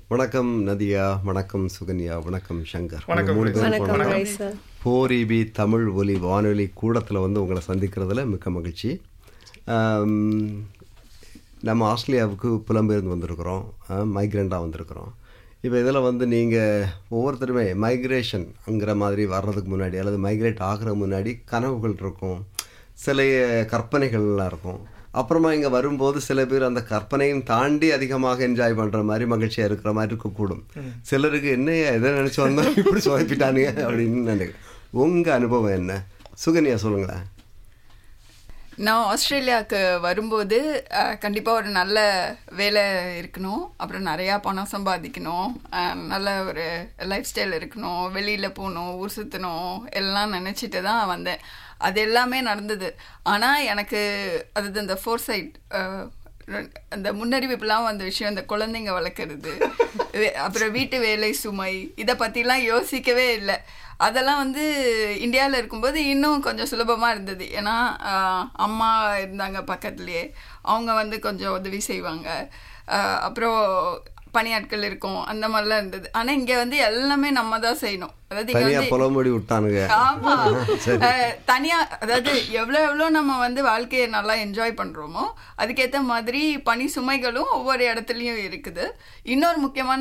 வணக்கம் நதியா வணக்கம் சுகன்யா வணக்கம் சங்கர் வணக்கம், மூணு பேரும் வணக்கம் வணக்கம். ராய் சார் போரிபி தமிழ் ஒலி வானொலி கூடத்தில் வந்து உங்களை சந்திக்கிறதுல மிக்க மகிழ்ச்சி ஆம், நம்ம ஆஸ்திரேலியாவுக்கு புலம்பெயர்ந்து வந்திருக்கிறோம் மைக்ரெண்ட்டாக வந்திருக்கிறோம் இப்போ இதில் வந்து நீங்கள் ஒவ்வொருத்தருமே மைக்ரேஷன்ங்கிற மாதிரி வர்றதுக்கு முன்னாடி அல்லது மைக்ரேட் ஆகிற முன்னாடி கனவுகள் இருக்கும் சில கற்பனைகள்லாம் இருக்கும் அப்புறமா இங்கே வரும்போது சில பேர் அந்த கற்பனையும் தாண்டி அதிகமாக என்ஜாய் பண்ணுற மாதிரி மகிழ்ச்சியாக இருக்கிற மாதிரி இருக்கக்கூடும் சிலருக்கு என்ன எதை நினச்சி வந்தோம் இப்படி சுவைப்பிட்டானுங்க அப்படின்னு நினைக்கிறேன் உங்கள் அனுபவம் என்ன சுகன்யா சொல்லுங்களேன் நான் ஆஸ்திரேலியாவுக்கு வரும்போது கண்டிப்பாக ஒரு நல்ல வேலை இருக்கணும் அப்புறம் நிறையா பணம் சம்பாதிக்கணும் அஹ், நல்ல ஒரு லைஃப் ஸ்டைல் இருக்கணும் வெளியில் போகணும் ஊர் சுற்றணும் எல்லாம் நினச்சிட்டு தான் வந்தேன் அது எல்லாமே நடந்தது ஆனால் எனக்கு அது இந்த ஃபோர் சைட் அந்த முன்னறிவிப்புலாம் வந்த விஷயம் இந்த குழந்தைங்க வளர்க்குறது வே- அப்புறம் வீட்டு வேலை சுமை இதை பற்றிலாம் யோசிக்கவே இல்லை அதெல்லாம் வந்து இந்தியாவில் இருக்கும்போது இன்னும் கொஞ்சம் சுலபமாக இருந்தது ஏன்னா ஆஹ், அம்மா இருந்தாங்க பக்கத்துலேயே அவங்க வந்து கொஞ்சம் உதவி செய்வாங்க ஆஹ், அப்புறம் பணியாட்கள் இருக்கும் அந்த மாதிரிலாம் இருந்தது ஆனால் இங்கே வந்து எல்லாமே நம்ம தான் செய்யணும் அதாவது இங்க தனியாக வந்து புலம்படி விட்டானுங்க ஆமா அஹ், தனியா அதாவது எவ்வளோ எவ்வளோ நம்ம வந்து வாழ்க்கையை நல்லா என்ஜாய் பண்றோமோ அதுக்கேற்ற மாதிரி பணி சுமைகளும் ஒவ்வொரு இடத்துலையும் இருக்குது இன்னொரு முக்கியமான